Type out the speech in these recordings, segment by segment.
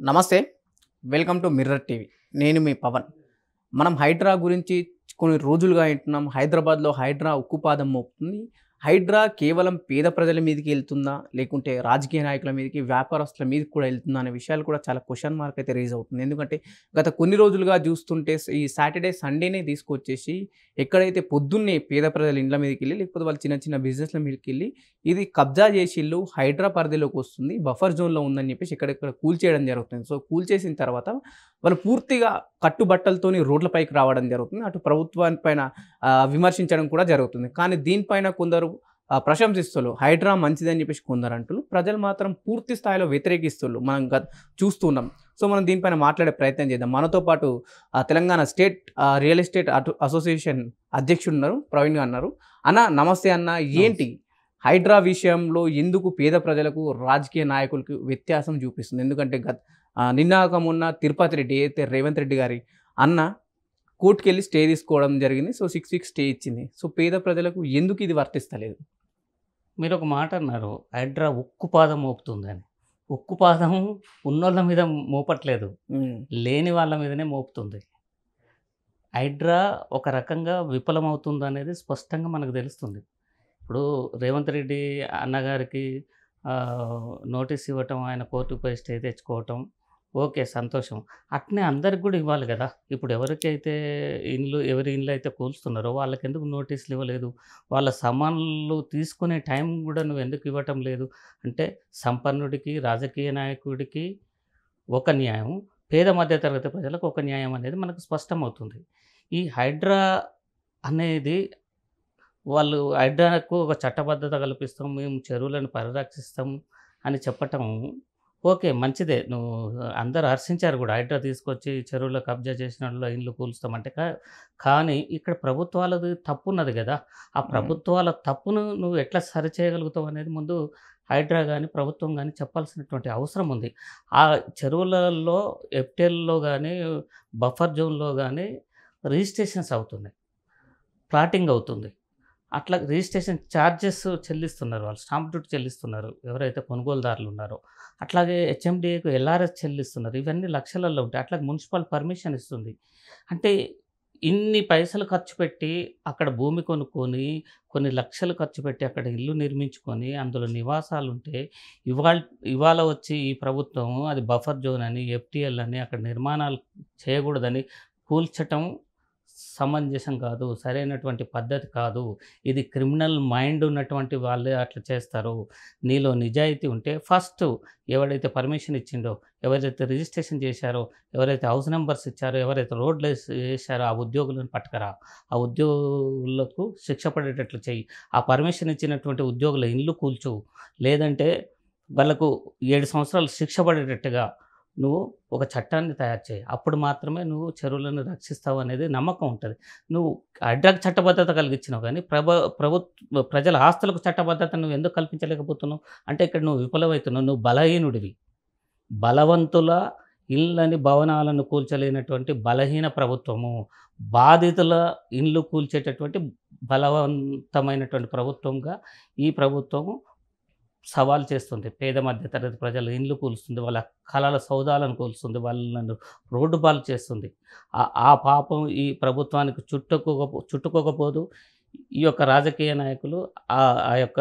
నమస్తే welcome to mirror TV నేను మీ పవన్ మనం హైడ్రా గురించి కొన్ని రోజులుగా వింటున్నాం హైదరాబాద్లో హైడ్రా ఉక్కుపాదం మోపుతుంది హైడ్రా కేవలం పేద ప్రజల మీదకి వెళ్తుందా లేకుంటే రాజకీయ నాయకుల మీదకి వ్యాపారస్తుల మీదకి కూడా వెళ్తుందా అనే విషయాలు కూడా చాలా క్వశ్చన్ మార్క్ అయితే రేజ్ అవుతుంది ఎందుకంటే గత కొన్ని రోజులుగా చూస్తుంటే ఈ సాటర్డే సండేనే తీసుకొచ్చేసి ఎక్కడైతే పొద్దున్నే పేద ప్రజల ఇండ్ల మీదకి వెళ్ళి లేకపోతే వాళ్ళ చిన్న చిన్న బిజినెస్ల మీదకి వెళ్ళి ఇది కబ్జా చేసి ఇల్లు హైడ్రా పరిధిలోకి వస్తుంది బఫర్ జోన్లో ఉందని చెప్పేసి ఎక్కడెక్కడ కూల్ చేయడం జరుగుతుంది సో కూల్ చేసిన తర్వాత వాళ్ళు పూర్తిగా కట్టుబట్టలతోని రోడ్లపైకి రావడం జరుగుతుంది అటు ప్రభుత్వాన్ని పైన ఆ, విమర్శించడం కూడా జరుగుతుంది కానీ దీనిపైన కొందరు ఆ, ప్రశంసిస్తున్నారు హైడ్రా మంచిదని చెప్పేసి కొందరు అంటున్నారు ప్రజలు మాత్రం పూర్తి స్థాయిలో వ్యతిరేకిస్తున్నారు మనం గత- చూస్తున్నాం సో మనం దీనిపైన మాట్లాడే ప్రయత్నం చేద్దాం మనతో పాటు ఆ, తెలంగాణ స్టేట్ ఆ, రియల్ ఎస్టేట్ అటు అసోసియేషన్ అధ్యక్షుడు ఉన్నారు ప్రవీణ్ గారు అన్నారు అన్న నమస్తే అన్న ఏంటి హైడ్రా విషయంలో ఎందుకు పేద ప్రజలకు రాజకీయ నాయకులకు వ్యత్యాసం చూపిస్తుంది ఎందుకంటే గత ఆ, నిన్నాక మొన్న తిరుపతి రెడ్డి అయితే రేవంత్ రెడ్డి గారి అన్న కోర్టుకి వెళ్ళి స్టే తీసుకోవడం జరిగింది సో సిక్స్ వీక్స్ స్టే ఇచ్చింది సో పేద ప్రజలకు ఎందుకు ఇది వర్తిస్తలేదు మీరు ఒక మాట అన్నారు హైడ్రా ఉక్కుపాదం మోపుతుందని ఉక్కుపాదం ఉన్నోళ్ళ మీద మోపట్లేదు లేని వాళ్ళ మీదనే మోపుతుంది హైడ్రా ఒక రకంగా విఫలమవుతుంది అనేది స్పష్టంగా మనకు తెలుస్తుంది ఇప్పుడు రేవంత్ రెడ్డి అన్నగారికి ఆ, నోటీస్ ఇవ్వటం ఆయన కోర్టుకు పోయి స్టే తెచ్చుకోవటం ఓకే సంతోషం అట్నే అందరికి కూడా ఇవ్వాలి కదా ఇప్పుడు ఎవరికైతే ఇండ్లు ఎవరి ఇండ్లు అయితే కూల్స్తున్నారో వాళ్ళకి ఎందుకు నోటీసులు ఇవ్వలేదు వాళ్ళ సమాన్లు తీసుకునే టైం కూడా నువ్వు ఎందుకు ఇవ్వటం లేదు అంటే సంపన్నుడికి రాజకీయ నాయకుడికి ఒక న్యాయం పేద మధ్యతరగతి ప్రజలకు ఒక న్యాయం అనేది మనకు స్పష్టమవుతుంది ఈ హైడ్రా అనేది వాళ్ళు హైడ్రాకు ఒక చట్టబద్ధత కల్పిస్తాం మేము చెరువులను పరిరక్షిస్తాం అని చెప్పటం ఓకే మంచిదే నువ్వు అందరు హర్షించారు కూడా హైడ్రా తీసుకొచ్చి చెరువులో కబ్జా చేసిన వాళ్ళు ఇండ్లు కూల్స్తామంటే కా కానీ ఇక్కడ ప్రభుత్వాలది తప్పు ఉన్నది కదా ఆ ప్రభుత్వాల తప్పును నువ్వు ఎట్లా సరిచేయగలుగుతావు అనేది ముందు హైడ్రా కానీ ప్రభుత్వం కానీ చెప్పాల్సినటువంటి అవసరం ఉంది ఆ చెరువులలో ఎఫ్టెల్లో కానీ బఫర్ జోన్లో కానీ రిజిస్ట్రేషన్స్ అవుతున్నాయి ప్లాటింగ్ అవుతుంది అట్లా రిజిస్ట్రేషన్ ఛార్జెస్ చెల్లిస్తున్నారు వాళ్ళు స్టాంప్ డ్యూటీ చెల్లిస్తున్నారు ఎవరైతే కొనుగోలుదారులు ఉన్నారో అట్లాగే హెచ్ఎండిఏకు ఎల్ఆర్ఎస్ చెల్లిస్తున్నారు ఇవన్నీ లక్షలలో ఉంటాయి అట్లా మున్సిపల్ పర్మిషన్ ఇస్తుంది అంటే ఇన్ని పైసలు ఖర్చు పెట్టి అక్కడ భూమి కొనుక్కొని కొన్ని లక్షలు ఖర్చు పెట్టి అక్కడ ఇల్లు నిర్మించుకొని అందులో నివాసాలు ఉంటే ఇవాళ ఇవాళ వచ్చి ఈ ప్రభుత్వం అది బఫర్ జోన్ అని ఎఫ్టిఎల్ అని అక్కడ నిర్మాణాలు చేయకూడదని కూల్చటం సమంజసం కాదు సరైనటువంటి పద్ధతి కాదు ఇది క్రిమినల్ మైండ్ ఉన్నటువంటి వాళ్ళే అట్లా చేస్తారు నీలో నిజాయితీ ఉంటే ఫస్ట్ ఎవరైతే పర్మిషన్ ఇచ్చిండో ఎవరైతే రిజిస్ట్రేషన్ చేశారో ఎవరైతే హౌస్ నెంబర్స్ ఇచ్చారో ఎవరైతే రోడ్లు వేస్- వేశారో ఆ ఉద్యోగులను పట్టుకరా ఆ ఉద్యోగులకు శిక్ష పడేటట్లు చెయ్యి ఆ పర్మిషన్ ఇచ్చినటువంటి ఉద్యోగుల ఇల్లు కూల్చు లేదంటే వాళ్ళకు ఏడు సంవత్సరాలు శిక్ష పడేటట్టుగా నువ్వు ఒక చట్టాన్ని తయారు చేయి అప్పుడు మాత్రమే నువ్వు చెరువులను రక్షిస్తావు అనేది నమ్మకం ఉంటుంది నువ్వు అడ్రగ్ చట్టబద్ధత కలిగించినావు కానీ ప్రభ ప్రభుత్వ ప్రజల ఆస్తులకు చట్టబద్ధత నువ్వు ఎందుకు కల్పించలేకపోతున్నావు అంటే ఇక్కడ నువ్వు విఫలమవుతున్నావు నువ్వు బలహీనుడివి బలవంతుల ఇళ్ళని భవనాలను కూల్చలేనటువంటి బలహీన ప్రభుత్వము బాధితుల ఇండ్లు కూల్చేటటువంటి బలవంతమైనటువంటి ప్రభుత్వంగా ఈ ప్రభుత్వము సవాల్ చేస్తుంది పేద మధ్యతరగతి ప్రజల ఇండ్లు కూలుస్తుంది వాళ్ళ కళల సౌదాలను కూలుస్తుంది వాళ్ళను రోడ్డు పాలు చేస్తుంది ఆ- ఆ పాపం ఈ ప్రభుత్వానికి చుట్టుకోకపో చుట్టుకోకపోదు ఈ యొక్క రాజకీయ నాయకులు ఆ ఆ యొక్క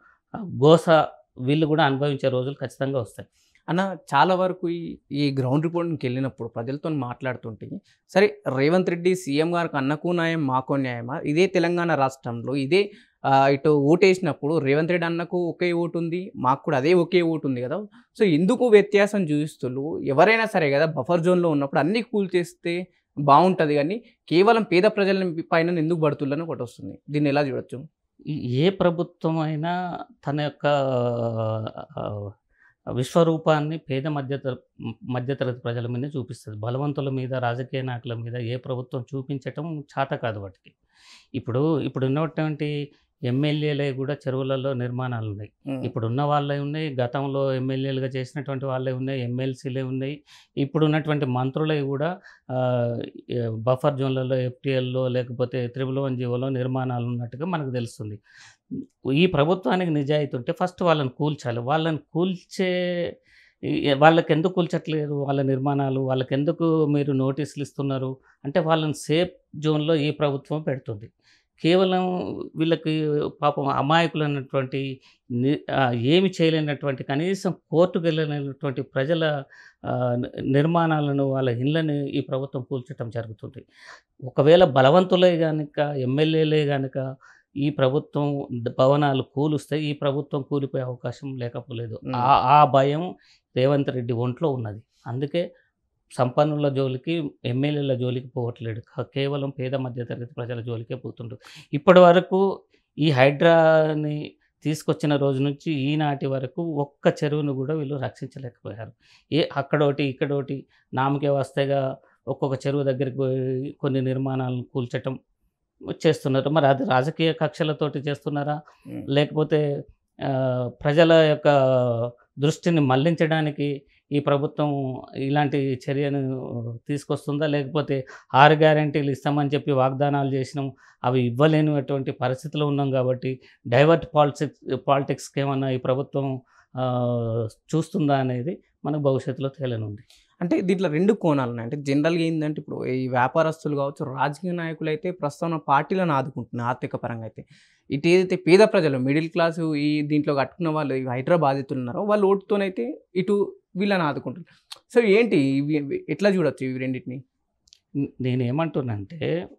గోస వీళ్ళు కూడా అనుభవించే రోజులు ఖచ్చితంగా వస్తాయి అన్న చాలా వరకు ఈ ఈ గ్రౌండ్ రిపోర్ట్కి వెళ్ళినప్పుడు ప్రజలతో మాట్లాడుతుంటే సరే రేవంత్ రెడ్డి సీఎం గారికి అన్నకు న్యాయం మాకో న్యాయమా ఇదే తెలంగాణ రాష్ట్రంలో ఇదే ఆ, ఇటు ఓటేసినప్పుడు రేవంత్ రెడ్డి అన్నకు ఒకే ఓటు ఉంది మాకు కూడా అదే ఒకే ఓటు ఉంది కదా సో ఎందుకు వ్యత్యాసం చూపిస్తున్నారు ఎవరైనా సరే కదా బఫర్ జోన్లో ఉన్నప్పుడు అన్ని కూల్ చేస్తే బాగుంటుంది కానీ కేవలం పేద ప్రజల పైన ఎందుకు పడుతుందని ఒకటి వస్తుంది దీన్ని ఎలా చూడొచ్చు ఈ- ఏ ప్రభుత్వం అయినా తన యొక్క ఆ, విశ్వరూపాన్ని పేద మధ్యత మధ్యతరగతి ప్రజల మీద చూపిస్తుంది బలవంతుల మీద రాజకీయ నాయకుల మీద ఏ ప్రభుత్వం చూపించటం చేత కాదు వాటికి ఇప్పుడు ఇప్పుడు ఉన్నటువంటి ఎమ్మెల్యేలే కూడా చెరువులలో నిర్మాణాలు ఉన్నాయి ఇప్పుడు ఉన్న వాళ్ళే ఉన్నాయి గతంలో ఎమ్మెల్యేలుగా చేసినటువంటి వాళ్ళే ఉన్నాయి ఎమ్మెల్సీలే ఉన్నాయి ఇప్పుడు ఉన్నటువంటి మంత్రులవి కూడా ఆ, ఏ, బఫర్ జోన్లలో ఎఫ్టీఎల్లో లేకపోతే త్రిబుల్ వన్ జీవోలో నిర్మాణాలు ఉన్నట్టుగా మనకు తెలుస్తుంది ఈ ప్రభుత్వానికి నిజాయితీ ఉంటే ఫస్ట్ వాళ్ళని కూల్చాలి వాళ్ళని కూల్చే ఈ- వాళ్ళకి ఎందుకు కూల్చట్లేరు వాళ్ళ నిర్మాణాలు వాళ్ళకి ఎందుకు మీరు నోటీసులు ఇస్తున్నారు అంటే వాళ్ళని సేఫ్ జోన్లో ఈ ప్రభుత్వం పెడుతుంది కేవలం వీళ్ళకి పాపం అమాయకులు అన్నటువంటి ని- ఆ, ఏమి చేయలేనటువంటి కనీసం కోర్టుకు వెళ్ళలేనటువంటి ప్రజల ఆ, ని- నిర్మాణాలను వాళ్ళ ఇళ్ళని ఈ ప్రభుత్వం కూల్చడం జరుగుతుంది ఒకవేళ బలవంతులే కనుక ఎమ్మెల్యేలే కనుక ఈ ప్రభుత్వం ద- భవనాలు కూలుస్తే ఈ ప్రభుత్వం కూలిపోయే అవకాశం లేకపోలేదు మ్మ్. ఆ ఆ భయం రేవంత్ రెడ్డి ఒంట్లో ఉన్నది అందుకే సంపన్నుల జోలికి ఎమ్మెల్యేల జోలికి పోవట్లేడు క- కేవలం పేద మధ్యతరగతి ప్రజల జోలికే పోతుండు ఇప్పటి వరకు ఈ హైడ్రాని తీసుకొచ్చిన రోజు నుంచి ఈనాటి వరకు ఒక్క చెరువును కూడా వీళ్ళు రక్షించలేకపోయారు ఏ అక్కడోటి ఇక్కడోటి నామకే వస్తేగా ఒక్కొక్క చెరువు దగ్గరికి పోయి కొన్ని నిర్మాణాలను కూల్చటం చేస్తున్నారు మరి అది రాజకీయ కక్షలతోటి చేస్తున్నారా ఉమ్. లేకపోతే ఆ, ప్రజల యొక్క దృష్టిని మళ్లించడానికి ఈ ప్రభుత్వం ఇలాంటి చర్యను తీసుకొస్తుందా లేకపోతే ఆరు గ్యారంటీలు ఇస్తామని చెప్పి వాగ్దానాలు చేసినాం అవి ఇవ్వలేనటువంటి పరిస్థితిలో ఉన్నాం కాబట్టి డైవర్ట్ పాలిటిక్స్ పాలిటిక్స్కి ఏమన్నా ఈ ప్రభుత్వం ఆ, చూస్తుందా అనేది మనకు భవిష్యత్తులో తేలనుంది అంటే దీంట్లో రెండు కోణాలు ఉన్నాయి అంటే జనరల్గా ఏంటంటే ఇప్పుడు ఈ వ్యాపారస్తులు కావచ్చు రాజకీయ నాయకులు అయితే ప్రస్తుతం పార్టీలను ఆదుకుంటున్నారు ఆర్థిక పరంగా అయితే ఇటు ఏదైతే పేద ప్రజలు మిడిల్ క్లాస్ ఈ దీంట్లో కట్టుకున్న వాళ్ళు ఈ హైదరాబాద్ బాధితులు ఉన్నారో వాళ్ళు ఓటుతోనైతే ఇటు వీళ్ళని ఆదుకుంటున్నారు సో ఏంటి ఇవి ఇవి ఎట్లా చూడొచ్చు ఇవి రెండింటిని నేను ఏమంటున్నానంటే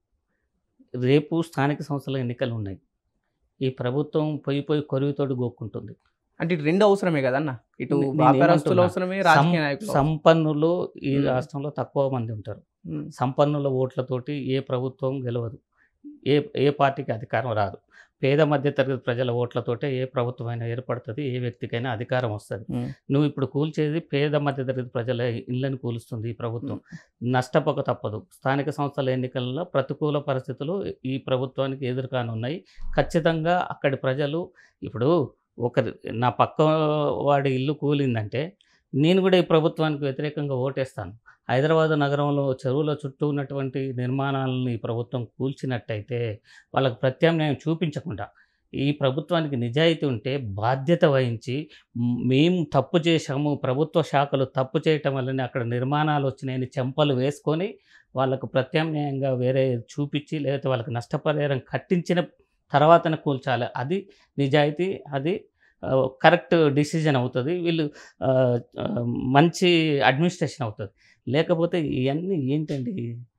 రేపు స్థానిక సంస్థల ఎన్నికలు ఉన్నాయి ఈ ప్రభుత్వం పొయ్యి పొయ్యి కొరివితోటి గోక్కుంటుంది అంటే ఇటు రెండు అవసరమే కదన్న ఇటు నే- నేను వ్యాపారస్తులు ఏమంటున్నా? అవసరమే రాజకీయ సం- నాయకులు సంపన్నులు ఈ మ్మ్. రాష్ట్రంలో తక్కువ మంది ఉంటారు ఉమ్, సంపన్నుల ఓట్లతోటి ఏ ప్రభుత్వం గెలవదు ఏ ఏ పార్టీకి అధికారం రాదు పేద మధ్యతరగతి ప్రజల ఓట్లతోటే ఏ ప్రభుత్వం అయినా ఏర్పడుతుంది ఏ వ్యక్తికైనా అధికారం వస్తుంది ఉమ్, నువ్వు ఇప్పుడు కూల్చేది పేద మధ్యతరగతి ప్రజల ఇళ్లను కూలుస్తుంది ఈ ప్రభుత్వం నష్టపోక తప్పదు స్థానిక సంస్థల ఎన్నికల్లో ప్రతికూల పరిస్థితులు ఈ ప్రభుత్వానికి ఎదురుకానున్నాయి ఖచ్చితంగా అక్కడి ప్రజలు ఇప్పుడు ఒక నా పక్క వాడి ఇల్లు కూలిందంటే నేను కూడా ఈ ప్రభుత్వానికి వ్యతిరేకంగా ఓటేస్తాను హైదరాబాద్ నగరంలో చెరువుల చుట్టూ ఉన్నటువంటి నిర్మాణాలను ఈ ప్రభుత్వం కూల్చినట్టయితే వాళ్ళకు ప్రత్యామ్నాయం చూపించకుండా ఈ ప్రభుత్వానికి నిజాయితీ ఉంటే బాధ్యత వహించి మ్, మేము తప్పు చేశాము ప్రభుత్వ శాఖలు తప్పు చేయటం వల్లనే అక్కడ నిర్మాణాలు వచ్చినాయని చెంపలు వేసుకొని వాళ్ళకు ప్రత్యామ్నాయంగా వేరే చూపించి లేకపోతే వాళ్ళకి నష్టపరిహారం కట్టించిన తర్వాతనే కూల్చాలి అది నిజాయితీ అది కరెక్ట్ డిసిజన్ అవుతుంది వీళ్ళు ఆ, ఆ, మంచి అడ్మినిస్ట్రేషన్ అవుతుంది లేకపోతే ఇవన్నీ ఏంటండి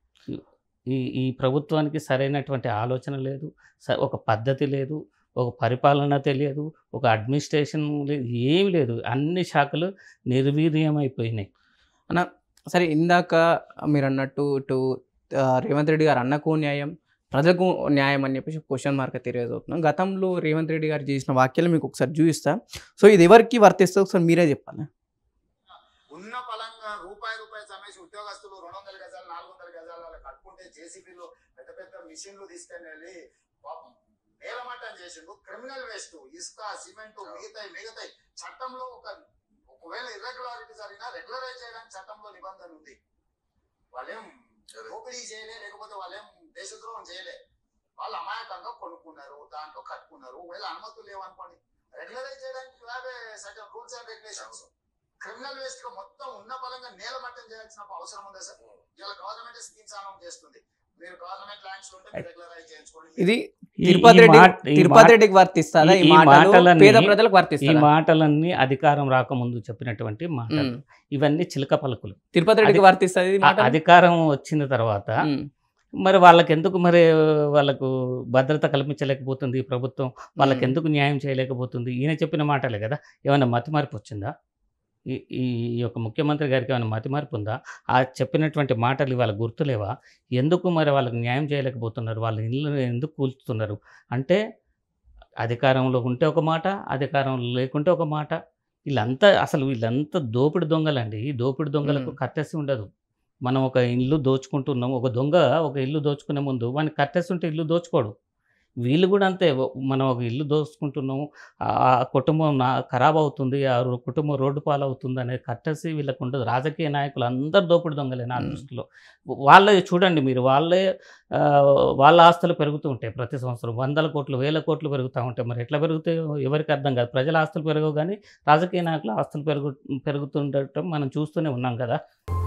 ఈ ఈ ప్రభుత్వానికి సరైనటువంటి ఆలోచన లేదు స- ఒక పద్ధతి లేదు ఒక పరిపాలన తెలియదు ఒక అడ్మినిస్ట్రేషన్ లేదు ఏమి లేదు అన్ని శాఖలు నిర్వీర్యమైపోయినాయి సరే ఇందాక మీరు అన్నట్టు ఇటు ఆ, రేవంత్ రెడ్డి గారు అన్నకు న్యాయం ప్రజలకు న్యాయం అని చెప్పేసి క్వశ్చన్ మార్క్ అయితే రేజ్ అవుతున్నాం గతంలో రేవంత్ రెడ్డి గారు చేసిన వాక్యాలు మీకు ఒకసారి చూపిస్తా సో ఇది ఎవరికి వర్తిస్తే ఒకసారి మీరే చెప్పాలి ఉన్న పలంగా రూపాయి రూపాయి సమేసి ఉద్యోగస్తులు రెండు వందల గజాలు నాలుగు వందల గజాలు అలా కట్టుకుంటే జేసీబీలు పెద్ద పెద్ద మిషన్లు తీసుకొని వెళ్ళి పాపం నేలమట్టం చేసిండు క్రిమినల్ వేస్ట్ ఇసుక సిమెంట్ మిగతాయి మిగతాయి చట్టంలో ఒక ఒకవేళ ఇర్రెగ్యులారిటీ జరిగినా రెగ్యులరైజ్ చేయడానికి చట్టంలో నిబంధన ఉంది వాళ్ళేం దోపిడీ చేయలే లేకపోతే వాళ్ళేం దేశద్రోహం చేయలే వాళ్ళు అమాయకంగా కొనుక్కున్నారు దాంట్లో కట్టుకున్నారు ఒకవేళ అనుమతులు లేవనుకోండి రెగ్యులరైజ్ చేయడానికి ఇలాగే certain rules and regulations criminal waste గా మొత్తం ఉన్న పరంగా నేల మట్టం చేయాల్సిన అవసరం ఉందా సార్ ఇలా గవర్నమెంట్ స్కీమ్స్ అనౌన్స్ చేస్తుంది మీరు గవర్నమెంట్ ల్యాండ్స్ ఉంటే మీరు రెగ్యులరైజ్ చేయించుకోండి ఇది ఈ- తిరుపతి ఈ రెడ్డి మాట- ఈ తిరుపతి మాట- రెడ్డికి వర్తిస్తుందా ఈ ఈ- ఈ మాటలు మాటలన్నీ- పేద ప్రజలకు ఈ వర్తిస్తుందా మాటలన్నీ అధికారం రాకముందు చెప్పినటువంటి మాటలు ఉమ్. ఇవన్నీ చిలక పలుకులు తిరుపతి రెడ్డికి అధి- వర్తిస్తుంది ఈ ఆ మాటలు? అధికారం వచ్చిన తర్వాత ఉమ్, మరి వాళ్ళకి ఎందుకు మరి వాళ్ళకు భద్రత కల్పించలేకపోతుంది ఈ ప్రభుత్వం వాళ్ళకి ఉమ్. ఎందుకు న్యాయం చేయలేకపోతుంది ఈయన చెప్పిన మాటలే కదా ఏమైనా మతిమార్పు వచ్చిందా ఈ ఈ ఈ యొక్క ముఖ్యమంత్రి గారికి ఏమైనా మతిమార్పు ఉందా ఆ చెప్పినటువంటి మాటలు ఇవాళ గుర్తులేవా ఎందుకు మరి వాళ్ళకి న్యాయం చేయలేకపోతున్నారు వాళ్ళ ఇల్లు ఎందుకు కూల్చుతున్నారు అంటే అధికారంలో ఉంటే ఒక మాట అధికారంలో లేకుంటే ఒక మాట వీళ్ళంతా అసలు వీళ్ళంతా దోపిడి దొంగలండి ఈ దోపిడి దొంగలకు మ్మ్. కట్టేసి ఉండదు మనం ఒక ఇల్లు దోచుకుంటున్నాం ఒక దొంగ ఒక ఇల్లు దోచుకునే ముందు వాడిని కట్టేసి ఉంటే ఇల్లు దోచుకోడు వీళ్ళు కూడా అంతే ఓ- మనం ఒక ఇల్లు దోసుకుంటున్నాము ఆ ఆ కుటుంబం నా ఖరాబ్ అవుతుంది ఆ రో- కుటుంబం రోడ్డు పాలవుతుంది అనే కట్టసి వీళ్ళకు ఉండదు రాజకీయ నాయకులు అందరు దోపిడి దొంగలే నా మ్మ్. దృష్టిలో వాళ్ళే చూడండి మీరు వాళ్ళే ఆ, వాళ్ళ ఆస్తులు పెరుగుతూ ఉంటాయి ప్రతి సంవత్సరం వందల కోట్లు వేల కోట్లు పెరుగుతూ ఉంటాయి మరి ఎట్లా పెరుగుతాయి ఎవరికి అర్థం కాదు ప్రజల ఆస్తులు పెరగవు కానీ రాజకీయ నాయకుల ఆస్తులు పెరుగు పెరుగుతుండటం మనం చూస్తూనే ఉన్నాం కదా